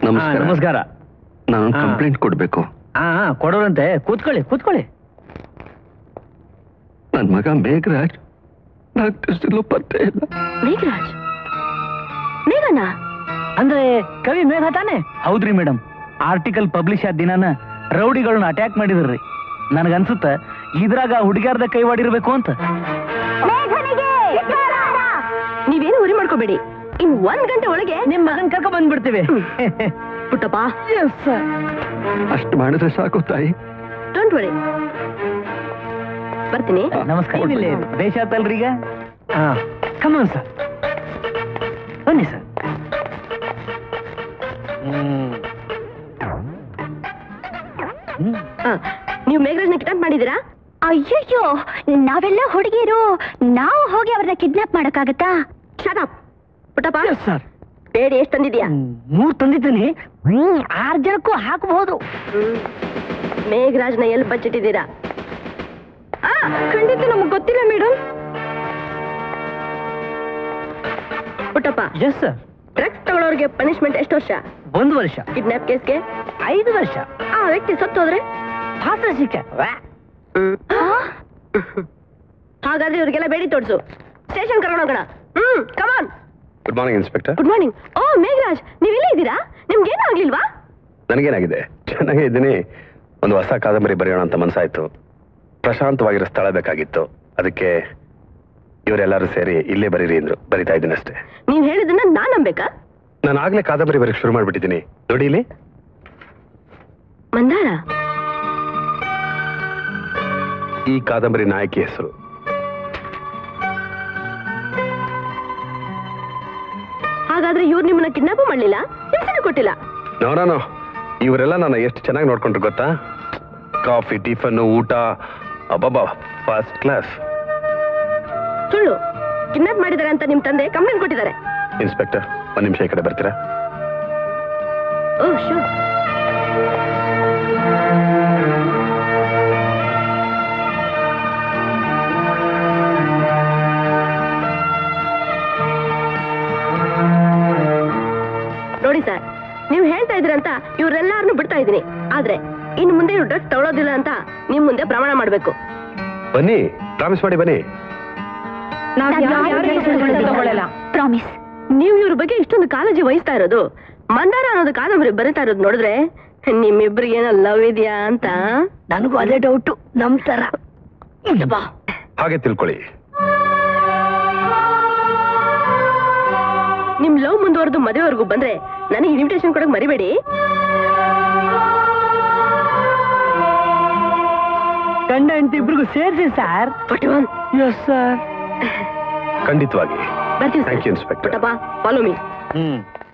ನಮಸ್ಕಾರ. ನಮಸ್ಕಾರ ನಾನು ಹಾ. ಕಂಪ್ಲೇಂಟ್ ಕೊಡ್ಬೇಕು ಹಾ ಹಾ, ಕೊಡೋರಂತೆ ಕೂತ್ಕೊಳ್ಳಿ ಕೂತ್ಕೊಳ್ಳಿ ನನ್ ಮಗ ಮೇಘರಾಜ್ ಡಾಕ್ಟರ್ಸ್ ಪತ್ತೆ ಇಲ್ಲ ಮೇಘರಾಜ್ ಮೇಘನಾ ಅಂದ್ರೆ ಕವಿ ಮೇಘ ತಾನೆ ಹೌದ್ರಿ ಮೇಡಮ್ ಆರ್ಟಿಕಲ್ ಪಬ್ಲಿಷ್ ಆದ ದಿನಾನ ರೌಡಿಗಳನ್ನ ಅಟ್ಯಾಕ್ ಮಾಡಿದ್ರಿ ನನಗನ್ಸುತ್ತ ಇದ್ರಾಗ ಹುಡುಗ್ಯಾರ್ದ ಕೈವಾಡಿರ್ಬೇಕು ಅಂತ ನೀವೇನು ಉರಿ ಮಾಡ್ಕೋಬೇಡಿ ಇನ್ ಒಂದ್ ಗಂಟೆ ಒಳಗೆ ನಿಮ್ ಮಗನ್ ಕರ್ಕೊಂಡ್ ಬಂದ್ಬಿಡ್ತೀವಿ ಪುಟ್ಟಪ್ಪ ಅಷ್ಟು ಮಾಡಿದ್ರೆ ಸಾಕು ತಾಯಿ ಡೋಂಟ್ ವರಿ ಬರ್ತೀನಿ ನಮಸ್ಕಾರ ಇಲ್ಲಿ ದೇಶ ಆತಲ್ರಿ ಈಗ ಹಾ ಕಮನ್ ಸರ್ ಬನ್ನಿ ಸರ್ ಆ, ನೀವು ಮೇಘರಾಜ್ನ ಕಿಟಾಪ್ ಮಾಡಿದೀರಾ ಅಯ್ಯಯ್ಯೋ ನಾವೆಲ್ಲ ಹುಡುಗಿರು ನಾವು ಹೋಗಿ ಅವ್ರನ್ನ ಕಿಡ್ನಾಪ್ ಮಾಡಕ್ಕಾಗತ್ತಾ ಶಟ್ ಪುಟ್ಟಪ್ಪ ಸರ್ ಬೇಡಿ ಎಷ್ಟು ತಂದಿದ್ಯಾ ಮೂರ್ ತಂದಿದ್ದೀನಿ ಆರ್ ಜನಕ್ಕೂ ಹಾಕಬಹುದು ಹ್ಮ್. ಮೇಘರಾಜ್ನ ಎಲ್ಲಿ ಬಚ್ಚಿಟ್ಟಿದ್ದೀರಾ ಆ, ಖಂಡಿತ ನಮಗ್ ಗೊತ್ತಿಲ್ಲ madam Puttappa yes sir drugs ತಗೊಳ್ಳೋರ್ಗೆ ಪನಿಷ್ಮೆಂಟ್ ಎಷ್ಟು ವರ್ಷ ಒಂದು ವರ್ಷ ಕಿಡ್ನಾಪ್ ಕೇಸ್ಗೆ ಐದು ವರ್ಷ ಆ ವ್ಯಕ್ತಿ ಸತ್ತೋದ್ರೆ ಪಾತ್ರ ಶಿಕ್ಷೆ ಹಾಗಾದ್ರೆ ಇವ್ರಿಗೆಲ್ಲ ಬೇಡಿ ತೋರ್ಸು ಸ್ಟೇಷನ್ ಕರ್ಕೊಂಡು ಹೋಗೋಣ hmm come on good morning inspector good morning ಓ ಮೇಘರಾಜ್ ನೀವೆಲ್ಲ ಇದ್ದೀರಾ ನಿಮ್ಗೇನು ಆಗ್ಲಿಲ್ವಾ ನನಗೇನಾಗಿದೆ ಚೆನ್ನಾಗೇ ಇದ್ದೀನಿ ಒಂದು ಹೊಸ ಕಾದಂಬರಿ ಬರೆಯೋಣ ಅಂತ ಮನಸ್ಸಾಯ್ತು ಪ್ರಶಾಂತವಾಗಿರೋ ಸ್ಥಳ ಬೇಕಾಗಿತ್ತು ಅದಕ್ಕೆ ಇವರೆಲ್ಲರೂ ಸೇರಿ ಇಲ್ಲೇ ಬರೀರಿ ಅಂದ್ರು ಬರಿತಾ ಇದ್ದೀನಿ ಅಷ್ಟೇ ನೀವ್ ಹೇಳಿದನ್ನ ನಾನ್ ನಂಬೇಕಾ ನಾನು ಆಗ್ಲೇ ಕಾದಂಬರಿ ಬರೆಯಕ್ಕೆ ಶುರು ಮಾಡ್ಬಿಟ್ಟಿದ್ದೀನಿ ನೋಡಿ ಇಲ್ಲಿ ಮಂದಾರ ಈ ಕಾದಂಬರಿ ನಾಯಕಿ ಹೆಸರು ಹಾಗಾದ್ರೆ ಇವ್ರು ನಿಮ್ಮನ್ನ ಕಿಡ್ನಾಪ್ ಮಾಡ್ಲಿಲ್ಲ ಹಿಂಸೆನೂ ಕೊಟ್ಟಿಲ್ಲ ನೋಡೋಣ ಇವರೆಲ್ಲ ನಾನು ಎಷ್ಟು ಚೆನ್ನಾಗಿ ನೋಡ್ಕೊಂಡ್ರು ಗೊತ್ತಾ ಕಾಫಿ ಟಿಫನ್ ಊಟ ಅಬ್ಬಬ್ಬಾ ಫಸ್ಟ್ ಕ್ಲಾಸ್ ಸುಳ್ಳು ಕಿಡ್ನಾಪ್ ಮಾಡಿದಾರೆ ಅಂತ ನಿಮ್ ತಂದೆ ಕಂಪ್ಲೇಂಟ್ ಕೊಟ್ಟಿದ್ದಾರೆ ಇನ್ಸ್ಪೆಕ್ಟರ್ ಒಂದ್ ನಿಮಿಷ ಈ ಕಡೆ ಬರ್ತೀರಾ ಓ ಶೋ ನೋಡಿ ಸರ್ ನೀವು ಹೇಳ್ತಾ ಇದ್ರಂತ ಇವ್ರೆಲ್ಲಾರನ್ನು ಬಿಡ್ತಾ ಇದ್ದೀನಿ ಆದ್ರೆ ಇನ್ನು ಮುಂದೆ ಇವ್ರು ಡ್ರಗ್ಸ್ ತಗೊಳ್ಳೋದಿಲ್ಲ ಅಂತ ನಿಮ್ ಮುಂದೆ ಪ್ರಮಾಣ ಮಾಡ್ಬೇಕು ಬನ್ನಿ ಪ್ರಾಮಿಸ್ ಮಾಡಿ ಬನ್ನಿ ಪ್ರಾಮಿಸ್ ನೀವು ಇವ್ರ ಬಗ್ಗೆ ಇಷ್ಟೊಂದು ಕಾಳಜಿ ವಹಿಸ್ತಾ ಇರೋದು ಮಂದಾರ ಅನ್ನೋದು ಕಾದಂಬರಿ ಬರೀತಾ ಇರೋದು ನೋಡಿದ್ರೆ ನಿಮ್ಮಿಬ್ರಿಗೆ ಏನೋ ಲವ್ ಇದೆಯಾ ಅಂತ ನನಗೂ ಅದೇ ಡೌಟು ನಮ್ ತರ ಬಾ ಹಾಗೆ ತಿಳ್ಕೊಳ್ಳಿ ನಿಮ್ ಲವ್ ಮುಂದುವರೆದು ಮದುವೆವರೆಗೂ ಬಂದ್ರೆ ನನಗೆ ಇನ್ವಿಟೇಷನ್ ಕೊಡಕ್ ಮರಿಬೇಡಿ ಗಂಡ ಹೆಂಡತಿ ಇಬ್ರಿಗೂ ಸೇರಿಸಿ sir forty one yes sir ಖಂಡಿತವಾಗಿ ಬರ್ತೀವಿ thank you inspector Puttappa follow me hmm